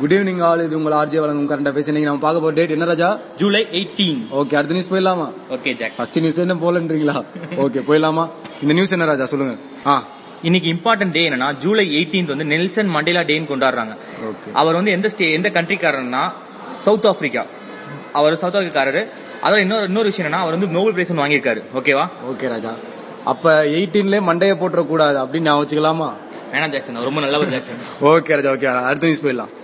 Good evening all இது உங்கள் RJ வழங்கும் கரண்ட் பேசி இன்னைக்கு நம்ம பார்க்க போற டேட் என்ன ராஜா ஜூலை 18 ஓகே அடுத்த நியூஸ் போயிடலாமா ஓகே ஜாக் ஃபர்ஸ்ட் நியூஸ் என்ன போலன்றீங்களா ஓகே போயிடலாமா இந்த நியூஸ் என்ன ராஜா சொல்லுங்க ஆ இன்னைக்கு இம்பார்ட்டன்ட் டே என்னன்னா ஜூலை 18 வந்து நெல்சன் மண்டேலா டேன்னு கொண்டாடுறாங்க ஓகே அவர் வந்து எந்த ஸ்டே எந்த கண்ட்ரிக்காரர்னா சவுத் ஆப்பிரிக்கா அவர் சவுத் ஆப்பிரிக்காரரு அதோட இன்னொரு இன்னொரு விஷயம் என்னன்னா அவர் வந்து நோபல் பிரைஸ் ஒன்று வாங்கியிருக்காரு ஓகேவா ஓகே ராஜா அப்ப 18லே மண்டைய போட்டுற கூடாது அப்படின்னு நான் வச்சுக்கலாமா வேணாம் ஜாக்சன் ரொம்ப நல்லவர் ஜாக்சன் ஓகே ராஜா ஓகே அடுத்த நியூஸ் போயிடலாம்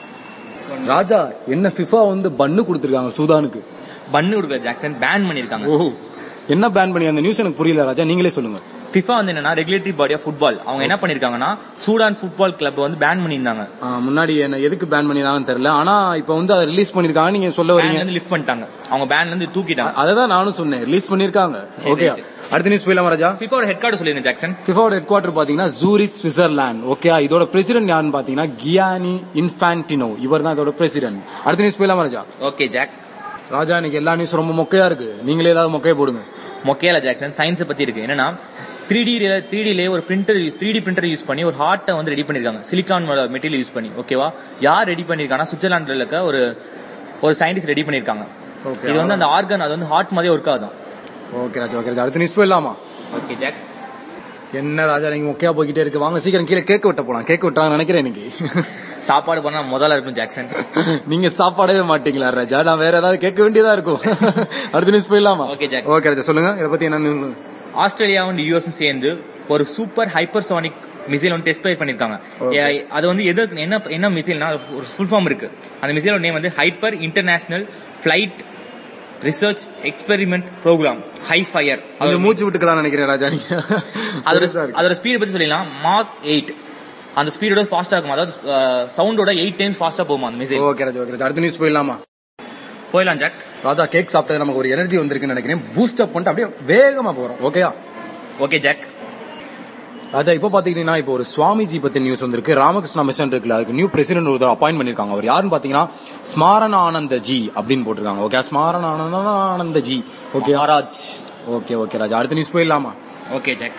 ராஜா என்ன ஃபிஃபா வந்து பன்னு கொடுத்துருக்காங்க சூதானுக்கு பன்னு கொடுக்கல ஜாக்சன் பேன் பண்ணிருக்காங்க ஓ என்ன பேன் பண்ணி அந்த நியூஸ் எனக்கு புரியல ராஜா நீங்களே சொல்லுங்க ஃபிஃபா வந்து என்னன்னா ரெகுலேட்டரி பாடி ஆஃப் ஃபுட்பால் அவங்க என்ன பண்ணிருக்காங்கன்னா சூடான் ஃபுட்பால் கிளப் வந்து பேன் பண்ணியிருந்தாங்க ஆ, முன்னாடி என்ன எதுக்கு பேன் பண்ணிருந்தாங்கன்னு தெரியல ஆனா இப்ப வந்து அதை ரிலீஸ் பண்ணிருக்காங்க நீங்க சொல்ல பேன்ல வரீங்க இருந்து லிஃப்ட் பண்ணிட்டாங்க அவங்க பேன்ல இருந்து தூக்கிட்டாங்க அததான் நானும் சொன்னேன் ரிலீஸ் பண்ணிருக்காங்க ஓகே சரி. அடுத்த நியூஸ் போயிடலாம் ராஜா ஃபிஃபாவோட ஹெட் கார்டு சொல்லிருங்க ஜாக்சன் ஃபிஃபாவோட ஹெட் குவார்டர் பாத்தீங்கன்னா ஜூரிச் சுவிட்சர்லாந்து ஓகே இதோட பிரசிடென்ட் யாருன்னு பாத்தீங்கன்னா கியானி இன்ஃபான்டினோ இவர் தான் இதோட பிரசிடென்ட் அடுத்த நியூஸ் போயிடலாம் ராஜா ஓகே ஜாக் ராஜா இன்னைக்கு எல்லா நியூஸ் ரொம்ப மொக்கையா இருக்கு நீங்களே ஏதாவது மொக்கைய போடுங்க மொக்கேல ஜாக்சன் சயின்ஸ் பத்தி இருக்கு என்னன்னா த்ரீ டி த்ரீ டிலே ஒரு printer three D printer use பண்ணி ஒரு ஹார்ட்டை வந்து ரெடி பண்ணிருக்காங்க சிலிகான் மெட்டீரியல் யூஸ் பண்ணி ஓகேவா யார் ரெடி பண்ணிருக்காங்கன்னா சுவிட்சர்லாந்துல இருக்க ஒரு ஒரு சயின்டிஸ்ட் ரெடி பண்ணிருக்காங்க Okay. இது வந்து அந்த ஆர்கன் அது வந்து ஹார்ட் மாதிரி ஒர்க் ஆகும் ஓகே ராஜா ஓகே ராஜா அடுத்த நியூஸ் போயிடலாமா ஓகே ஜாக் என்ன ராஜா நீங்க மொக்கையா போய்கிட்டே இருக்கு வாங்க சீக்கிரம் கீழே கேக் வெட்ட போலாம் கேக் வெட்டாங்க நினைக்கிறேன் இன்னைக்கு சாப்பாடு பண்ணா முதல்ல இருக்கும் ஜாக்சன் நீங்க சாப்பாடவே மாட்டீங்களா ராஜா நான் வேற ஏதாவது கேட்க வேண்டியதா இருக்கும் அடுத்த நியூஸ் போயிடலாமா Okay, Jack. ஓகே ராஜா சொல்லுங்க இத பத்தி என்ன news? ஆஸ்திரேலியாவும் யூஎஸும் சேர்ந்து ஒரு சூப்பர் ஹைப்பர்சானிக் மிசைல் வந்து டெஸ்ட் பண்ணிருக்காங்க Okay. ஏ, அது வந்து எது என்ன என்ன மிசைல்னா ஒரு ஃபுல் ஃபார்ம் இருக்கு அந்த மிசைலோட நேம் வந்து hyper international flight research experiment programme high fire அது மூச்சு விட்டுக்கலாம் நினைக்கிறேன் ராஜா நீங்க அதோட பெருசா இருக்கு. அதோட ஸ்பீட் பத்தி சொல்லிடலாம் மார்க் எயிட் அந்த ஸ்பீடோட ஃபாஸ்டா இருக்கும் அதாவது சவுண்டோட எயிட் டைம்ஸ் ஃபாஸ்டா போகுமா அந்த missile okay Raja okay Raja அடுத்த நியூஸ் போயிடலாமா போயிடலாம் ஜாக் ராஜா கேக் சாப்பிட்டது நமக்கு ஒரு எனர்ஜி வந்திருக்குன்னு நினைக்கிறேன் பூஸ்ட் அப் பண்ணிட்டு அப்படியே வேகமா போறோம் ஓகேயா ஓகே ஜாக் ராஜா இப்ப பாத்தீங்கன்னா இப்போ ஒரு சுவாமிஜி பத்தி நியூஸ் வந்திருக்கு ராமகிருஷ்ணா மிஷன் இருக்குல்ல அதுக்கு நியூ பிரசிடென்ட் ஒருத்தர் அப்பாயிண்ட் பண்ணிருக்காங்க அவர் யாருன்னு பாத்தீங்கன்னா ஸ்மாரண ஆனந்த ஜி அப்படின்னு போட்டிருக்காங்க okay Smarana Ananda ji okay Maharaj okay okay Raja அடுத்த நியூஸ் போயிடலாமா ஓகே ஜாக்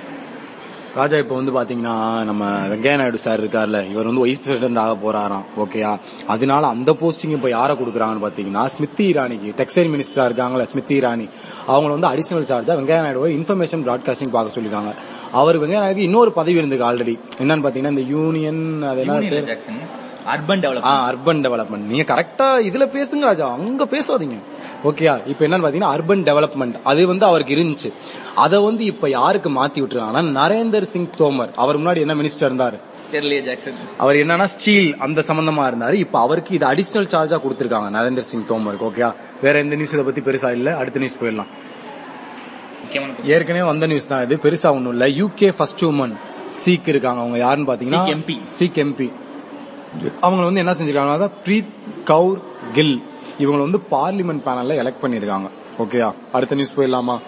ராஜா இப்போ வந்து பாத்தீங்கன்னா நம்ம வெங்கையா நாயுடு சார் இருக்கார்ல இவர் வந்து வைஸ் பிரசிடென்ட் ஆக போறாராம் ஓகேயா அதனால அந்த போஸ்டிங் இப்போ யாரை கொடுக்குறாங்கன்னு பாத்தீங்கன்னா ஸ்மிருதி இரானிக்கு டெக்ஸ்டைல் மினிஸ்டரா இருக்காங்கல்ல ஸ்மிருதி இரானி அவங்க வந்து அடிஷனல் சார்ஜா வெங்கையா நாயுடுவை இன்ஃபர்மேஷன் பிராட்காஸ்டிங் பார்க்க சொல்லிருக்காங்க அவர் வெங்கையா நாயுடு இன்னொரு பதவி இருந்திருக்கு ஆல்ரெடி என்னன்னு பாத்தீங்கன்னா இந்த யூனியன் அது என்ன பேரு? ஜாக்சன் அர்பன் ஆ டெவலப்மெண்ட் அர்பன் டெவலப்மெண்ட் நீங்க கரெக்டா இதுல பேசுங்க ராஜா அங்க பேசாதீங்க ஓகேயா இப்ப என்னன்னு பாத்தீங்கன்னா அர்பன் டெவலப்மெண்ட் அது வந்து அவருக்கு இருந்துச்சு அதை வந்து இப்ப யாருக்கு மாத்தி விட்டுருக்காங்கன்னா நரேந்தர் சிங் தோமர் அவர் முன்னாடி என்ன மினிஸ்டர் இருந்தாரு தெரியலையே ஜாக்சன் அவர் என்னன்னா ஸ்டீல் அந்த சம்பந்தமா இருந்தாரு இப்ப அவருக்கு இது அடிஷனல் சார்ஜா கொடுத்திருக்காங்க நரேந்தர் சிங் தோமருக்கு ஓகேயா வேற எந்த நியூஸ் இதை பத்தி பெருசா இல்ல அடுத்த நியூஸ் போயிடலாம் முக்கியமான ஏற்கனவே வந்த நியூஸ் தான் இது பெருசா ஒண்ணும் இல்ல யூகே ஃபர்ஸ்ட் உமன் சீக் இருக்காங்க அவங்க யாருன்னு பாத்தீங்கன்னா Sikh MP. சீக் எம்பி அவங்க வந்து என்ன செஞ்சிருக்காங்க பிரீத் கவுர் கில் இவங்க வந்து பார்லிமெண்ட் பேனல்ல எலெக்ட் பண்ணிருக்காங்க ஓகேயா அடுத்த நியூஸ் போயிடலாமா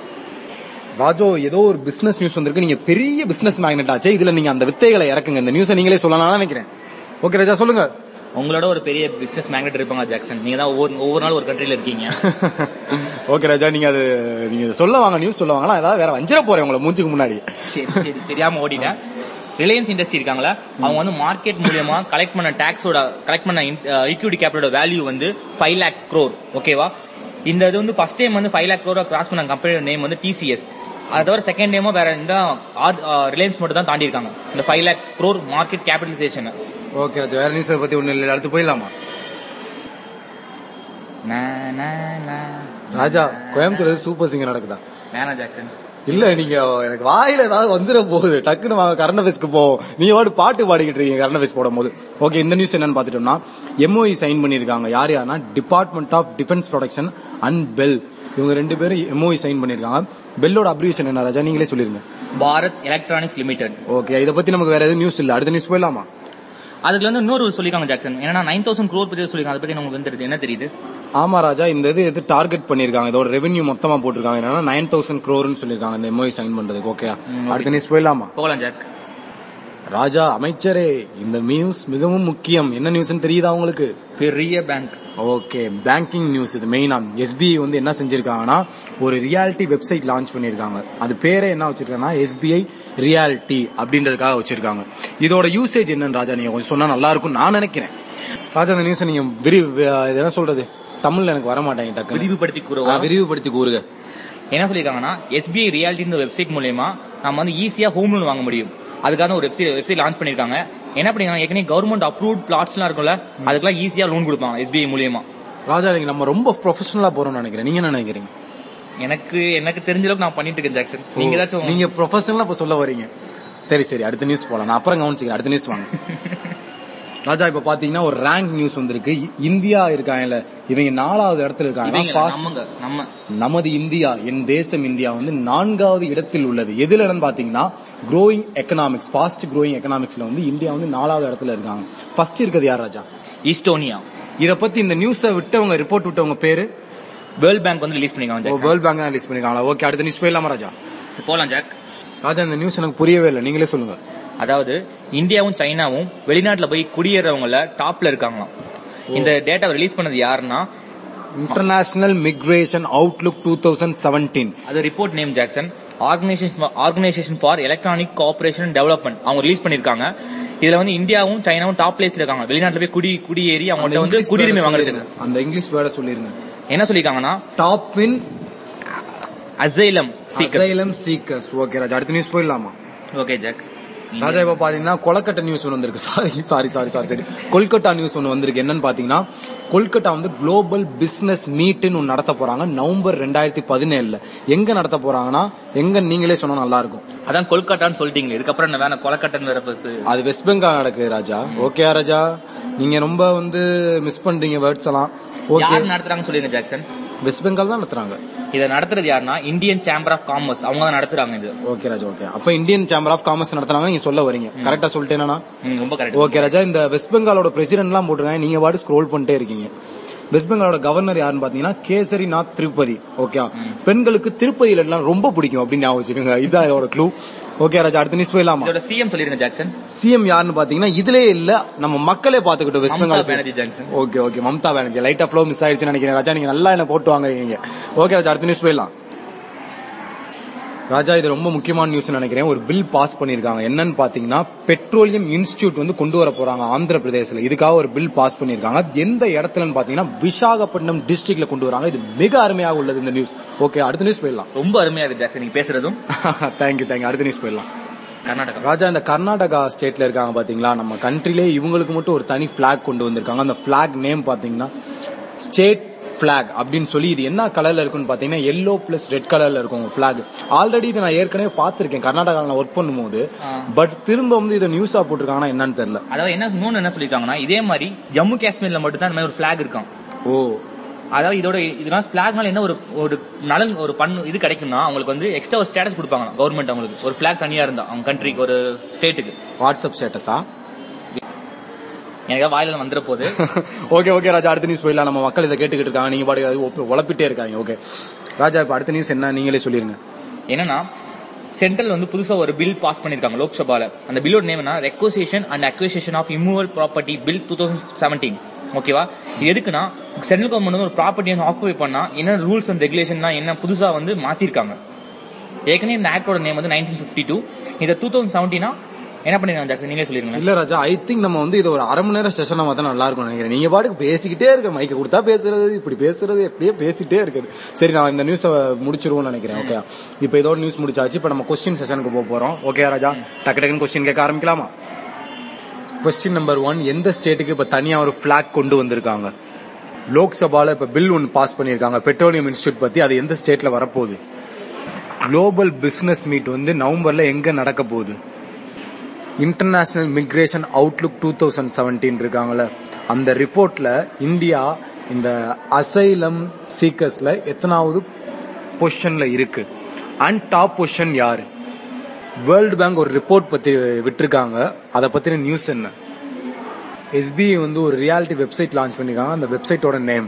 ராஜோ ஏதோ ஒரு பிசினஸ் நியூஸ் வந்திருக்கு நீங்க பெரிய பிசினஸ் மேக்னெட் ஆச்சே இதுல நீங்க அந்த வித்தைகளை இறக்குங்க இந்த நியூஸை நீங்களே சொல்லலாம் நினைக்கிறேன் ஓகே ராஜா சொல்லுங்க உங்களோட ஒரு பெரிய பிசினஸ் மேக்னெட் இருப்பாங்க ஜாக்சன் நீங்க தான் ஒவ்வொரு ஒவ்வொரு நாள் ஒரு கண்ட்ரில இருக்கீங்க ஓகே ராஜா நீங்க அது நீங்க சொல்ல வாங்க நியூஸ் சொல்ல வாங்க நான் ஏதாவது வேற வஞ்சிர போறேன் உங்களை மூஞ்சுக்கு முன்னாடி சரி சரி தெரியாம ஓடிட்டேன் ரிலையன்ஸ் இண்டஸ்ட்ரி இருக்காங்களா அவங்க வந்து மார்க்கெட் மூலியமா கலெக்ட் பண்ண டாக்ஸோட கலெக்ட் பண்ண ஈக்விட்டி கேபிட்டலோட வேல்யூ வந்து ஃபைவ் லேக் க்ரோர் ஓகேவா இந்த இது வந்து ஃபர்ஸ்ட் டைம் வந்து ஃபைவ் லேக் க்ரோர் கிராஸ் பண்ண கம்பெனியோட நேம் வந்து டிசிஎஸ் அதை தவிர செகண்ட் டைமோ வேற இந்த ரிலையன்ஸ் மட்டும் தான் தாண்டி இருக்காங்க இந்த five lakh crore market capitalisation okay Raja வேற நியூஸ் பத்தி ஒண்ணு இல்லை அடுத்து போயிடலாமா ராஜா கோயம்புத்தூர் சூப்பர் சிங்கர் நடக்குதா வேணா ஜாக்சன் இல்ல நீங்க எனக்கு வாயில ஏதாவது வந்துட போகுது டக்குன்னு வாங்க கரண்ட் அஃபேர்ஸ்க்கு போவோம் நீங்க வாடு பாட்டு பாடிக்கிட்டு இருக்கீங்க கரண்ட் அஃபேர்ஸ் போடும் போது ஓகே இந்த நியூஸ் என்னன்னு பாத்துட்டோம்னா எம்ஓஇ சைன் பண்ணிருக்காங்க யார் யாருன்னா department of defence production and BEL இவங்க ரெண்டு பேரும் எம்ஓஇ சைன் பண்ணிருக்காங்க பெல்லோட அப்ரிவேஷன் என்ன ராஜா நீங்களே சொல்லிருங்க பாரத் எலக்ட்ரானிக்ஸ் லிமிடெட் ஓகே இத பத்தி நமக்கு வேற எதுவும் நியூஸ் இல்ல அடுத்த நியூஸ் போயிடலாமா அதுல வந்து இன்னொரு சொல்லிருக்காங்க ஜாக்சன் ஏன்னா நைன் தௌசண்ட் க்ரோர் பத்தி சொல்லிருக்காங்க அதை பத்தி உங்களுக்கு வந்து தெரியுது என்ன தெரியுது ஆமா ராஜா இந்த இது எது டார்கெட் பண்ணிருக்காங்க இதோட ரெவென்யூ மொத்தமா போட்டிருக்காங்க என்னன்னா நைன் தௌசண்ட் க்ரோர்னு சொல்லிருக்காங்க இந்த எம்ஓஇ சைன் பண்றதுக்கு ஓகே அடுத்த நியூஸ் போயிடலாமா போகலாம் ஜாக் ராஜா அமைச்சரே இந்த நியூஸ் மிகவும் முக்கியம் என்ன நியூஸ்னு தெரியுதா உங்களுக்கு பெரிய பேங்க் ஓகே பேங்கிங் நியூஸ் இது மெயினா எஸ்பிஐ வந்து என்ன செஞ்சிருக்காங்கன்னா ஒரு ரியாலிட்டி வெப்சைட் லான்ச் பண்ணிருக்காங்க அது பேரே என்ன வச்சிருக்காங்கன்னா எஸ்பிஐ ரியாலிட்டி அப்படின்றதுக்காக வச்சிருக்காங்க இதோட யூசேஜ் என்னன்னு ராஜா நீங்க கொஞ்சம் சொன்னா நல்லா இருக்கும் நான் நினைக்கிறேன் ராஜா அந்த நியூஸ் நீங்க விரி இது என்ன சொல்றது தமிழ்ல எனக்கு வர மாட்டேங்க டக்கு விரிவுபடுத்தி கூறுவா விரிவுபடுத்தி கூறுங்க என்ன சொல்லிருக்காங்கன்னா எஸ்பிஐ ரியாலிட்டி வெப்சைட் மூலயமா நம்ம வந்து ஈஸியா ஹோம் லோன் வாங்க முடியும் அதுக்காக ஒரு வெப்சைட் வெப்சைட் லான்ச் பண்ணிருக்காங்க என்ன பண்ணிருக்காங்க ஏற்கனவே கவர்மெண்ட் அப்ரூவ்ட் பிளாட்ஸ் எல்லாம் இருக்கும்ல அதுக்கெல்லாம் ஈஸியா லோன் கொடுப்பாங்க எஸ்பிஐ மூலியமா ராஜா நீங்க நம்ம ரொம்ப ப்ரொஃபஷனலா போறோம்னு நினைக்கிறேன் நீங்க என்ன நினைக்கிறீங்க எனக்கு எனக்கு தெரிஞ்ச அளவுக்கு நான் பண்ணிட்டு இருக்கேன் ஜாக்சன் நீங்க ஏதாச்சும் நீங்க ப்ரொஃபஷனலா இப்ப சொல்ல வரீங்க சரி சரி அடுத்த நியூஸ் போலாம் நான் அப்புறம் கவனிச்சுக்கிறேன் அடுத்த நியூஸ் வாங்க ராஜா இப்ப பாத்தீங்கன்னா ஒரு ரேங்க் நியூஸ் வந்திருக்கு இ- இந்தியா இருக்காங்கல்ல இவங்க நாலாவது இடத்துல இருக்காங்க இவங்க Fast- நம்மங்க நம்ம நமது இந்தியா என் தேசம் இந்தியா வந்து நான்காவது இடத்தில் உள்ளது எதுல இடம் பாத்தீங்கன்னா growing எக்கனாமிக்ஸ் ஃபாஸ்ட் growing எக்கனாமிக்ஸ்ல வந்து இந்தியா வந்து நாலாவது இடத்துல இருக்காங்க ஃபர்ஸ்ட் இருக்கிறது யார் ராஜா ஈஸ்டோனியா இத பத்தி இந்த நியூஸ விட்டவங்க ரிப்போர்ட் விட்டவங்க பேரு வேர்ல்ட் பேங்க் வந்து ரிலீஸ் பண்ணிருக்காங்க ஜாக்சன் வேர்ல்ட் பேங்க் தான் ரிலீஸ் பண்ணிருக்காங்களா ஓகே அடுத்த நியூஸ் போயிடலாமா ராஜா போலாம் ஜாக் ராஜா இந்த நியூஸ் எனக்கு புரியவே இல்லை நீங்களே சொல்லுங்க அதாவது இந்தியாவும் சைனாவும் வெளிநாட்டுல போய் குடியேறவங்கள டாப்ல இருக்காங்களாம் இந்த டேட்டா ரிலீஸ் பண்ணது யாருன்னா international migration outlook two thousand seventeen அது report name Jackson organisation organisation for electronic cooperation development அவங்க ரிலீஸ் பண்ணிருக்காங்க இதுல வந்து இந்தியாவும் சைனாவும் டாப் பிளேஸ்ல இருக்காங்க வெளிநாட்டுல போய் குடி குடியேறி அவங்கள்ட்ட வந்து குடியுரிமை வாங்குறதுக்கு அந்த இங்கிலீஷ் வேர்ட சொல்லிருங்க என்ன சொல்லிருக்காங்கன்னா top in asylum seeker asylum seekers okay Raja அடுத்த நியூஸ் போயிடலாமா ஓகே ஜாக் ராஜா இப்ப பாத்தீங்கன்னா கொல்கட்டா நியூஸ் ஒன்று வந்திருக்கு சாரி சாரி சாரி சாரி சரி கொல்கட்டா நியூஸ் ஒன்று வந்திருக்கு என்னன்னு பாத்தீங்கன்னா கொல்கட்டா வந்து குளோபல் பிசினஸ் மீட்னு ஒன்று நடத்த போறாங்க நவம்பர் ரெண்டாயிரத்தி பதினேழுல எங்க நடத்த போறாங்கன்னா எங்க நீங்களே சொன்னா நல்லா இருக்கும் அதான் கொல்கட்டான்னு சொல்லிட்டீங்க இதுக்கப்புறம் என்ன வேணா கொலக்கட்டான்னு வேற பேசு அது வெஸ்ட் பெங்கால் நடக்குது ராஜா ஓகே ராஜா நீங்க ரொம்ப வந்து மிஸ் பண்றீங்க வேர்ட்ஸ் எல்லாம் ஓகே யார் நடத்துறாங்கன்னு சொல்லிருங்க ஜாக்சன் வெஸ்ட் பெங்கால் தான் நடத்துறாங்க இதை நடத்துறது யாருன்னா இந்தியன் சேம்பர் ஆஃப் காமர்ஸ் அவங்க தான் நடத்துறாங்க இது ஓகே ராஜா ஓகே அப்ப இந்தியன் சேம்பர் ஆஃப் காமர்ஸ் நடத்துறாங்க நீங்க சொல்ல வரீங்க கரெக்டா சொல்லிட்டேனா ம், ரொம்ப கரெக்ட் ஓகே ராஜா இந்த வெஸ்ட் பெங்காலோட பிரசிடென்ட் எல்லாம் போட்டுருக்காங்க நீங்க பாட்டு ஸ்க்ரோல் பண்ணிட்டே இருக்கீங்க வெஸ்ட் பெங்காலோட கவர்னர் யாருன்னு பாத்தீங்கன்னா கேசரிநாத் திருப்பதி ஓகே பெண்களுக்கு திருப்பதியில எல்லாம் ரொம்ப பிடிக்கும் அப்படின்னு ஞாபகம் வச்சுக்கோங்க இதுதான் இதோட க்ளூ ஓகே ராஜா அடுத்த நியூஸ் போயிடலாமா இதோட சிஎம் சொல்லிருங்க ஜாக்சன் சிஎம் யாருன்னு பாத்தீங்கன்னா இதுலயே இல்ல நம்ம மக்களே பாத்துக்கிட்டோம் west Mamata Bengal Banerjee Jackson okay okay Mamata Banerjee லைட்டா ஃப்ளோ மிஸ் ஆயிடுச்சுன்னு நினைக்கிறேன் ராஜா நீங்க நல்லா என்ன போட்டு வாங்குறீங்க ஓகே ராஜா அடுத்த நியூஸ் போயிடலாம் ராஜா இது ரொம்ப முக்கியமான நியூஸ் நினைக்கிறேன் ஒரு பில் பாஸ் பண்ணிருக்காங்க என்னன்னு பாத்தீங்கன்னா பெட்ரோலியம் இன்ஸ்டிடியூட் வந்து கொண்டு வர போறாங்க ஆந்திர பிரதேசல இதுக்காக ஒரு பில் பாஸ் பண்ணிருக்காங்க எந்த இடத்துலன்னு பாத்தீங்கன்னா விசாகப்பட்டினம் டிஸ்ட்ரிக்ட்ல கொண்டு வராங்க இது மிக அருமையாக உள்ளது இந்த நியூஸ் ஓகே அடுத்த நியூஸ் போயிடலாம் ரொம்ப அருமையா இருக்கு ஜாக்சன் நீங்க பேசுறதும் தேங்க்யூ தேங்க்யூ அடுத்த நியூஸ் போயிடலாம் கர்நாடகா ராஜா இந்த கர்நாடகா ஸ்டேட்ல இருக்காங்க பாத்தீங்களா நம்ம கண்ட்ரிலே இவங்களுக்கு மட்டும் ஒரு தனி பிளாக் கொண்டு வந்திருக்காங்க அந்த பிளாக் நேம் பாத்தீங்கன்னா ஸ்டேட் பிளாக் அப்படின்னு சொல்லி இது என்ன கலர்ல இருக்குன்னு பாத்தீங்கன்னா எல்லோ பிளஸ் ரெட் கலர்ல இருக்கும் பிளாக் ஆல்ரெடி இதை நான் ஏற்கனவே பார்த்திருக்கேன் கர்நாடகாவில் நான் ஒர்க் பண்ணும்போது பட் திரும்ப வந்து இதை நியூஸா போட்டிருக்காங்கன்னா என்னன்னு தெரியல அதாவது என்ன இன்னொன்னு என்ன சொல்லிருக்காங்கன்னா இதே மாதிரி ஜம்மு காஷ்மீர்ல மட்டும் தான் இந்த மாதிரி ஒரு பிளாக் இருக்கும் ஓ அதாவது இதோட இதனால பிளாக்னால என்ன ஒரு ஒரு நலன் ஒரு பண்ணு இது கிடைக்கும்னா அவங்களுக்கு வந்து எக்ஸ்ட்ரா ஒரு ஸ்டேட்டஸ் கொடுப்பாங்க கவர்மெண்ட் அவங்களுக்கு ஒரு பிளாக் தனியா இருந்தா அவங்க கண்ட்ரிக்கு ஒரு ஸ்டேட்டுக்கு வாட்ஸ்அப் ஸ்டேட்டஸா எனக்கு வாயில வந்துட போகுது ஓகே ஓகே ராஜா அடுத்த நியூஸ் போயிடலாம் நம்ம மக்கள் இதை கேட்டுக்கிட்டு இருக்காங்க நீங்க பாட்டு அது ஒப்ப- உழப்பிட்டே இருக்காங்க ஓகே ராஜா இப்ப அடுத்த நியூஸ் என்ன நீங்களே சொல்லிருங்க என்னன்னா சென்ட்ரல் வந்து புதுசா ஒரு பில் பாஸ் பண்ணிருக்காங்க லோக்சபால அந்த பில்லோட நேம் என்ன requisition and acquisition of immovable property bill two thousand seventeen ஓகேவா இது எதுக்குன்னா சென்ட்ரல் கவர்மெண்ட் வந்து ஒரு ப்ராப்பர்ட்டி ஆக்குபை பண்ணா என்ன ரூல்ஸ் அண்ட் ரெகுலேஷன் என்ன புதுசா வந்து மாத்திருக்காங்க ஏற்கனவே இந்த ஆக்டோட நேம் வந்து நைன்டீன் பிப்டி டூ இந்த டூ தௌசண்ட் செவன்டீனா என்ன பண்ணிருக்காங்க ஜாக்சன் நீங்களே சொல்லிருங்க இல்ல ராஜா ஐ திங்க் நம்ம வந்து இது ஒரு அரை மணி நேரம் செஷனா பார்த்தா நல்லா இருக்கும் நினைக்கிறேன் நீங்க பாட்டுக்கு பேசிக்கிட்டே இருக்க மைக்க கொடுத்தா பேசுறது இப்படி பேசுறது எப்படியே பேசிட்டே இருக்குது சரி நான் இந்த நியூஸ முடிச்சிருவோம்னு நினைக்கிறேன் ஓகே இப்போ இதோட நியூஸ் முடிச்சாச்சு இப்போ நம்ம கொஸ்டின் செஷனுக்கு போக போறோம் ஓகே ராஜா டக்கு டக்குன்னு கொஸ்டின் கேட்க ஆரம்பிக்கலாமா கொஸ்டின் நம்பர் ஒன் எந்த ஸ்டேட்டுக்கு இப்ப தனியா ஒரு பிளாக் கொண்டு வந்திருக்காங்க லோக்சபால இப்ப பில் ஒன்னு பாஸ் பண்ணிருக்காங்க பெட்ரோலியம் இன்ஸ்டியூட் பத்தி அது எந்த ஸ்டேட்ல வரப்போகுது குளோபல் பிசினஸ் மீட் வந்து நவம்பர்ல எங்க நடக்க போகுது international migration outlook two thousand seventeen இருக்காங்கல்ல அந்த ரிப்போர்ட்ல இந்தியா இந்த அசைலம் சீக்கர்ஸ்ல எத்தனாவது பொசிஷன்ல இருக்கு அண்ட் டாப் பொசிஷன் யாரு வேர்ல்டு பேங்க் ஒரு ரிப்போர்ட் பத்தி விட்டிருக்காங்க அதை பத்தின நியூஸ் என்ன எஸ்பிஐ வந்து ஒரு ரியாலிட்டி வெப்சைட் லான்ச் பண்ணிருக்காங்க அந்த வெப்சைட்டோட நேம்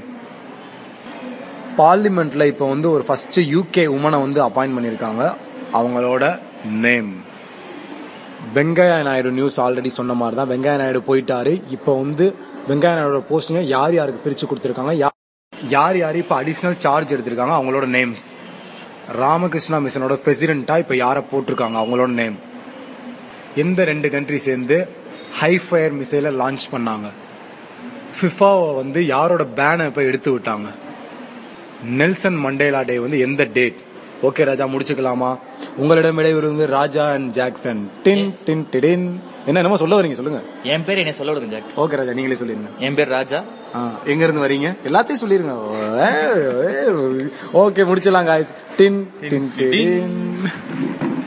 பார்லிமெண்ட்ல இப்ப வந்து ஒரு ஃபர்ஸ்ட் யூகே உமனை வந்து அப்பாயிண்ட் பண்ணிருக்காங்க அவங்களோட name Venkaiah Naidu news already சொன்ன மாதிரி தான் வெங்கையா நாயுடு போயிட்டாரு இப்போ வந்து வெங்கையா நாயுடு போஸ்டிங்க யார் யாருக்கு பிரிச்சு கொடுத்திருக்காங்க யா- யார் யார் இப்ப அடிஷனல் சார்ஜ் எடுத்திருக்காங்க அவங்களோட நேம்ஸ் ராமகிருஷ்ணா மிஷனோட பிரசிடென்டா இப்ப யார போட்டிருக்காங்க அவங்களோட நேம் எந்த ரெண்டு கண்ட்ரி சேர்ந்து ஹை ஃபயர் மிசைல லான்ச் பண்ணாங்க ஃபிஃபாவை வந்து யாரோட பேனை இப்ப எடுத்து விட்டாங்க நெல்சன் மண்டேலா டே வந்து எந்த டேட் ஓகே ராஜா முடிச்சுக்கலாமா உங்களிடம் விடைபெறுவது ராஜா அண்ட் ஜாக்சன் டின் டின் டிடின் என்ன என்னமோ சொல்ல வரீங்க சொல்லுங்க என் பேர் என்ன சொல்ல விடுங்க ஜாக் ஓகே ராஜா நீங்களே சொல்லிருங்க என் பேர் ராஜா ஆ, எங்க இருந்து வரீங்க எல்லாத்தையும் சொல்லிருங்க ஓகே முடிச்சிடலாம் காய்ஸ் டின் டின் டின்